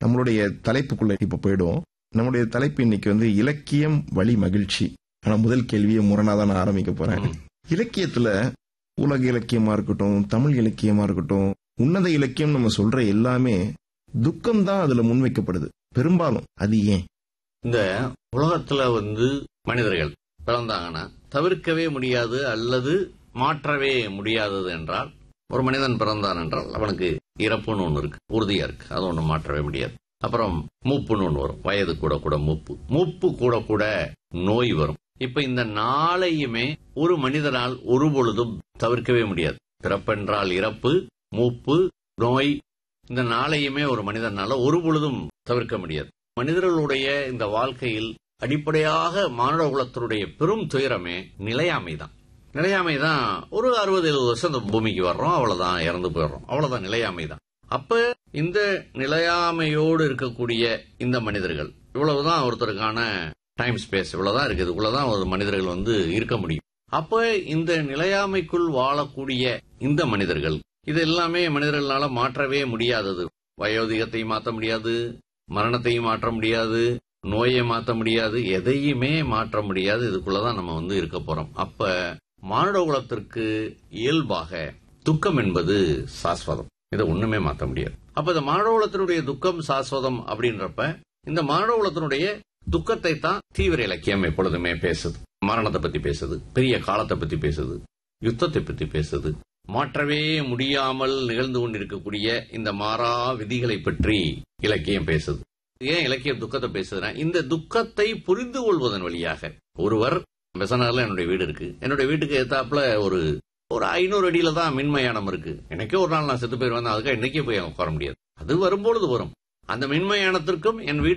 நம்மளுடைய தலைப்புக்குள்ள இப்ப போயிடுவோம் நம்முடைய தலைப்பு இன்னைக்கு வந்து இலக்கியம் வழி மகிழ்ச்சி ஆனா முதல் கேள்வியை முரணா தான் நான் ஆரம்பிக்க போறேன் ம். இலக்கியத்துல உலக இலக்கியமா இருக்கட்டும் தமிழ் இலக்கியமா இருக்கட்டும் உன்னத இலக்கியம் நம்ம சொல்ற எல்லாமே துக்கம் தான் அதுல முன்வைக்கப்படுது பெரும்பாலும் அது ஏன் இந்த உலகத்துல வந்து மனிதர்கள் பிறந்தாங்கன்னா தவிர்க்கவே முடியாது அல்லது மாற்றவே முடியாதது என்றால் ஒரு மனிதன் பிறந்தான் என்றால் அவனுக்கு இறப்புன்னு ஒண்ணு இருக்கு உறுதியா இருக்கு அது ஒண்ணு மாற்றவே முடியாது அப்புறம் மூப்புன்னு ஒண்ணு வரும் வயது கூட கூட மூப்பு மூப்பு கூட கூட நோய் வரும் இப்ப இந்த நாளையுமே ஒரு மனிதனால் ஒரு பொழுதும் தவிர்க்கவே முடியாது பிறப்பென்றால் இறப்பு மூப்பு நோய் இந்த நாளையுமே ஒரு மனிதனால ஒரு பொழுதும் தவிர்க்க முடியாது மனிதர்களுடைய இந்த வாழ்க்கையில் அடிப்படையாக மானுட குலத்தினுடைய பெரும் துயரமே நிலையாமை தான் நிலையாமை தான் ஒரு அறுபது எழுபது வருஷம் இந்த பூமிக்கு வர்றோம் அவ்வளவுதான் இறந்து போயிடுறோம் அவ்வளவுதான் நிலையாமை தான் அப்ப இந்த நிலையாமையோடு இருக்கக்கூடிய இந்த மனிதர்கள் இவ்வளவுதான் ஒருத்தருக்கான டைம் ஸ்பேஸ் இவ்வளவுதான் இருக்கு இதுக்குள்ளதான் ஒரு மனிதர்கள் வந்து இருக்க முடியும் அப்ப இந்த நிலையாமைக்குள் வாழக்கூடிய இந்த மனிதர்கள் இது எல்லாமே மனிதர்களால மாற்றவே முடியாதது வயோதிகத்தையும் மாற்ற முடியாது மரணத்தையும் மாற்ற முடியாது நோயை மாற்ற முடியாது எதையுமே மாற்ற முடியாது இதுக்குள்ளதான் நம்ம வந்து இருக்க போறோம் அப்ப மானுட குலத்திற்கு இயல்பாக துக்கம் என்பது சாஸ்வதம் இதை ஒண்ணுமே மாற்ற முடியாது அப்ப இந்த மானுட குலத்தினுடைய துக்கம் சாஸ்வதம் அப்படின்றப்ப இந்த மானுட குலத்தினுடைய துக்கத்தை தான் தீவிர இலக்கியம் எப்பொழுதுமே பேசுது மரணத்தை பத்தி பேசுது பெரிய காலத்தை பத்தி பேசுது யுத்தத்தை பத்தி பேசுது மாற்றவே முடியாமல் நிகழ்ந்து கொண்டிருக்கக்கூடிய இந்த மாறா விதிகளை பற்றி இலக்கியம் பேசுது ஏன் இலக்கியம் துக்கத்தை பேசுதுன்னா இந்த துக்கத்தை புரிந்து கொள்வதன் வழியாக ஒருவர் பெசனார்ல என்னுடைய வீடு இருக்கு என்னுடைய வீட்டுக்கு எத்தாப்புல ஒரு ஒரு ஐநூறு அடியில தான் மின்மயானம் இருக்கு எனக்கே ஒரு நாள் நான் செத்து போயிருவேன் அதுக்காக இன்னைக்கே போய் அங்க உட்கார முடியாது அது வரும்பொழுது வரும் அந்த மின்மயானத்திற்கும் என் வீட்டு